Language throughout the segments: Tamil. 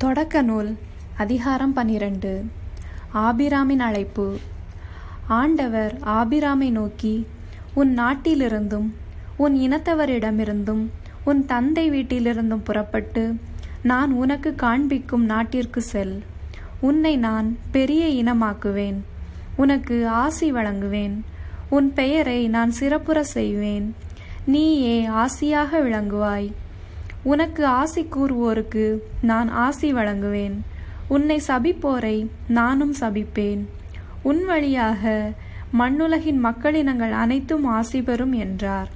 தொடக்க நூல் அதிகாரம் பனிரெண்டு ஆபிராமின் அழைப்பு ஆண்டவர் ஆபிராமை நோக்கி உன் நாட்டிலிருந்தும் உன் இனத்தவரிடமிருந்தும் உன் தந்தை வீட்டிலிருந்தும் புறப்பட்டு நான் உனக்கு காண்பிக்கும் நாட்டிற்கு செல் உன்னை நான் பெரிய இனமாக்குவேன் உனக்கு ஆசி வழங்குவேன் உன் பெயரை நான் சிறப்புற செய்வேன் நீயே ஆசியாக விளங்குவாய் உனக்கு ஆசி கூறுவோருக்கு நான் ஆசி வழங்குவேன் உன்னை சபிப்போரை நானும் சபிப்பேன் உன் வழியாக மண்ணுலகின் மக்களினங்கள் அனைத்தும் ஆசி பெறும் என்றார்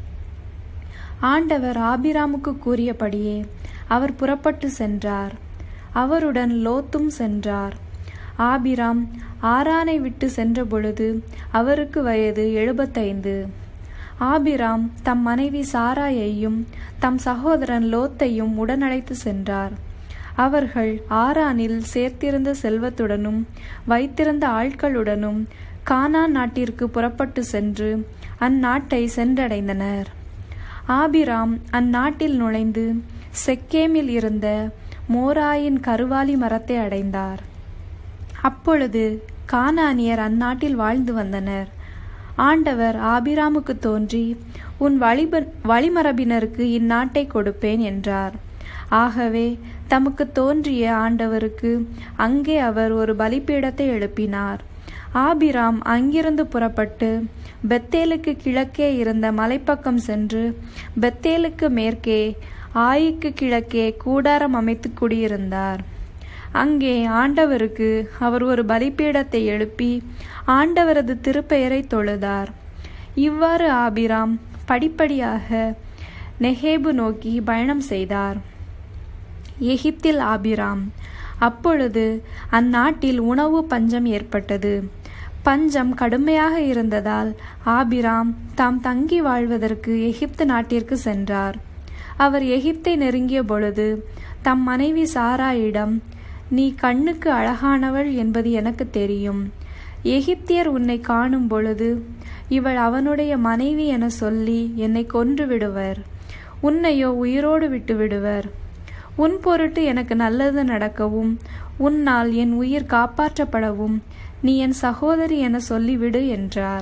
ஆண்டவர் ஆபிராமுக்கு கூறியபடியே அவர் புறப்பட்டு சென்றார் அவருடன் லோத்தும் சென்றார் ஆபிராம் ஆரானை விட்டு சென்ற பொழுது அவருக்கு வயது எழுபத்தைந்து ஆபிராம் தம் மனைவி சாராயையும் தம் சகோதரன் லோத்தையும் உடனழைத்து சென்றார் அவர்கள் ஆரானில் சேர்த்திருந்த செல்வத்துடனும் வைத்திருந்த ஆட்களுடனும் கானான் நாட்டிற்கு புறப்பட்டு சென்று அந்நாட்டை சென்றடைந்தனர் ஆபிராம் அந்நாட்டில் நுழைந்து செக்கேமில் இருந்த மோராயின் கருவாலி மரத்தை அடைந்தார் அப்பொழுது கானானியர் அந்நாட்டில் வாழ்ந்து வந்தனர் ஆண்டவர் ஆபிராமுக்கு தோன்றி உன் வழிப வழிமரபினருக்கு இந்நாட்டை கொடுப்பேன் என்றார் ஆகவே தமக்கு தோன்றிய ஆண்டவருக்கு அங்கே அவர் ஒரு பலிபீடத்தை எழுப்பினார் ஆபிராம் அங்கிருந்து புறப்பட்டு பெத்தேலுக்கு கிழக்கே இருந்த மலைப்பக்கம் சென்று பெத்தேலுக்கு மேற்கே ஆயிக்கு கிழக்கே கூடாரம் அமைத்து குடியிருந்தார் அங்கே ஆண்டவருக்கு அவர் ஒரு பலிபீடத்தை எழுப்பி ஆண்டவரது திருப்பெயரை தொழுதார் இவ்வாறு ஆபிராம் படிப்படியாக நெஹேபு நோக்கி பயணம் செய்தார் எகிப்தில் ஆபிராம் அப்பொழுது அந்நாட்டில் உணவு பஞ்சம் ஏற்பட்டது பஞ்சம் கடுமையாக இருந்ததால் ஆபிராம் தாம் தங்கி வாழ்வதற்கு எகிப்து நாட்டிற்கு சென்றார் அவர் எகிப்தை நெருங்கிய பொழுது தம் மனைவி சாராயிடம் நீ கண்ணுக்கு அழகானவள் என்பது எனக்கு தெரியும் எகிப்தியர் உன்னை காணும் பொழுது இவள் அவனுடைய மனைவி என சொல்லி என்னை கொன்று விடுவர் உன்னையோ உயிரோடு விட்டு விடுவர் உன் பொருட்டு எனக்கு நல்லது நடக்கவும் உன்னால் என் உயிர் காப்பாற்றப்படவும் நீ என் சகோதரி என சொல்லிவிடு என்றார்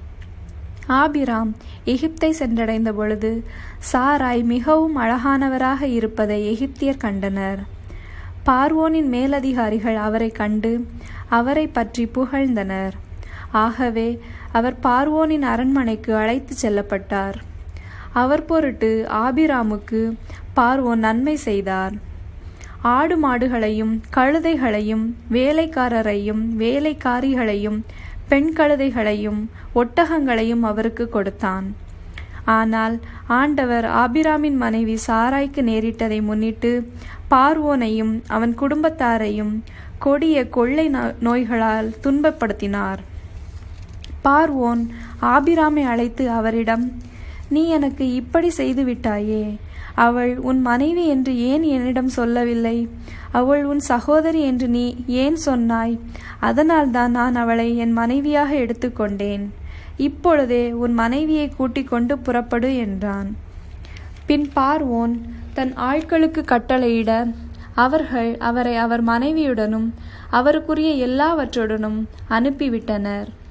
ஆபிராம் எகிப்தை சென்றடைந்த பொழுது சாராய் மிகவும் அழகானவராக இருப்பதை எகிப்தியர் கண்டனர் பார்வோனின் மேலதிகாரிகள் அவரை கண்டு அவரை பற்றி புகழ்ந்தனர் ஆகவே அவர் பார்வோனின் அரண்மனைக்கு அழைத்து செல்லப்பட்டார் அவர் பொருட்டு ஆபிராமுக்கு பார்வோன் நன்மை செய்தார் ஆடு மாடுகளையும் கழுதைகளையும் வேலைக்காரரையும் வேலைக்காரிகளையும் பெண் கழுதைகளையும் ஒட்டகங்களையும் அவருக்கு கொடுத்தான் ஆனால் ஆண்டவர் ஆபிராமின் மனைவி சாராய்க்கு நேரிட்டதை முன்னிட்டு பார்வோனையும் அவன் குடும்பத்தாரையும் கொடிய கொள்ளை நோய்களால் துன்பப்படுத்தினார் பார்வோன் ஆபிராமை அழைத்து அவரிடம் நீ எனக்கு இப்படி செய்து விட்டாயே அவள் உன் மனைவி என்று ஏன் என்னிடம் சொல்லவில்லை அவள் உன் சகோதரி என்று நீ ஏன் சொன்னாய் அதனால்தான் நான் அவளை என் மனைவியாக எடுத்துக்கொண்டேன் இப்பொழுதே உன் மனைவியை கூட்டிக் கொண்டு புறப்படு என்றான் பின் பார்வோன் தன் ஆட்களுக்கு கட்டளையிட அவர்கள் அவரை அவர் மனைவியுடனும் அவருக்குரிய எல்லாவற்றுடனும் அனுப்பிவிட்டனர்